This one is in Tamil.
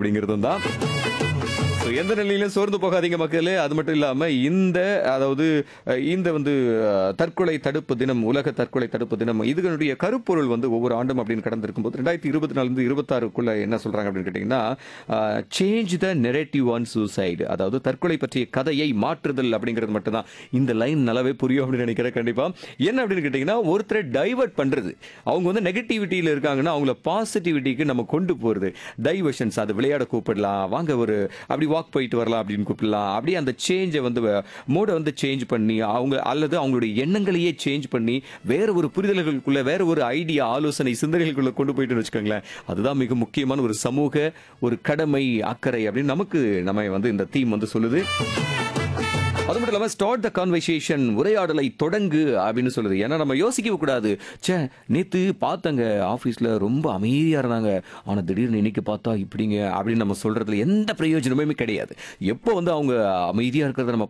அப்படிங்கிறதும் தான் So, எந்த நிலையிலும் சோர்ந்து போகாதீங்க மக்களே அது மட்டும் இல்லாம இந்த அதாவது அஹ், இந்த வந்து அஹ், தற்கொலை தடுப்பு தினம் உலக தற்கொலை தடுப்பு தினம் இதனுடைய கருப்பொருள் வந்து ஒவ்வொரு ஆண்டும் அப்படின்னு கடந்திருக்கும் போது ரெண்டாயிரத்தி இருபத்தி நாலு இருந்து இருபத்தாறுக்குள்ள என்ன சொல்றாங்க அப்படின்னு கேட்டீங்கன்னா change the narrative on suicide அதாவது தற்கொலை பற்றிய கதையை மாற்றுதல் அப்படிங்கிறது மட்டும்தான் இந்த லைன் நல்லாவே புரியும் அப்படின்னு நினைக்கிறேன் கண்டிப்பா என்ன அப்படின்னு கேட்டீங்கன்னா ஒருத்தரை டைவர்ட் பண்றது அவங்க வந்து நெகட்டிவிட்டியில இருக்காங்கன்னா அவங்கள பாசிட்டிவிட்டிக்கு நம்ம கொண்டு போறது டைவர்ஷன்ஸ் அது விளையாட கூப்பிடலாம் வாங்க ஒரு அப்படி வாக் போயிட்டு வரலாம் அப்படின்னு கூப்பிடலாம் அப்படியே அந்த சேஞ்சை வந்து மோடை வந்து சேஞ்ச் பண்ணி அவங்க அல்லது அவங்களுடைய எண்ணங்களையே சேஞ்ச் பண்ணி வேற ஒரு புரிதல்களுக்குள்ள வேற ஒரு ஐடியா ஆலோசனை சிந்தனைகளுக்குள்ள கொண்டு போயிட்டு வச்சுக்கோங்களேன் அதுதான் மிக முக்கியமான ஒரு சமூக ஒரு கடமை அக்கறை அப்படின்னு நமக்கு நம்ம வந்து இந்த தீம் வந்து சொல்லுது அது மட்டும் இல்லாம ஸ்டார்ட் த கான்வர்சேஷன் உரையாடலை தொடங்கு அப்படின்னு சொல்லுது ஏன்னா நம்ம யோசிக்க கூடாது ச்சே நேத்து பார்த்தங்க ஆபீஸ்ல ரொம்ப அமைதியா இருந்தாங்க ஆனா திடீர்னு இன்னைக்கு பார்த்தா இப்படிங்க அப்படின்னு நம்ம சொல்றதுல எந்த பிரயோஜனமுமே கிடையாது எப்போ வந்து அவங்க அமைதியா இருக்கிறத நம்ம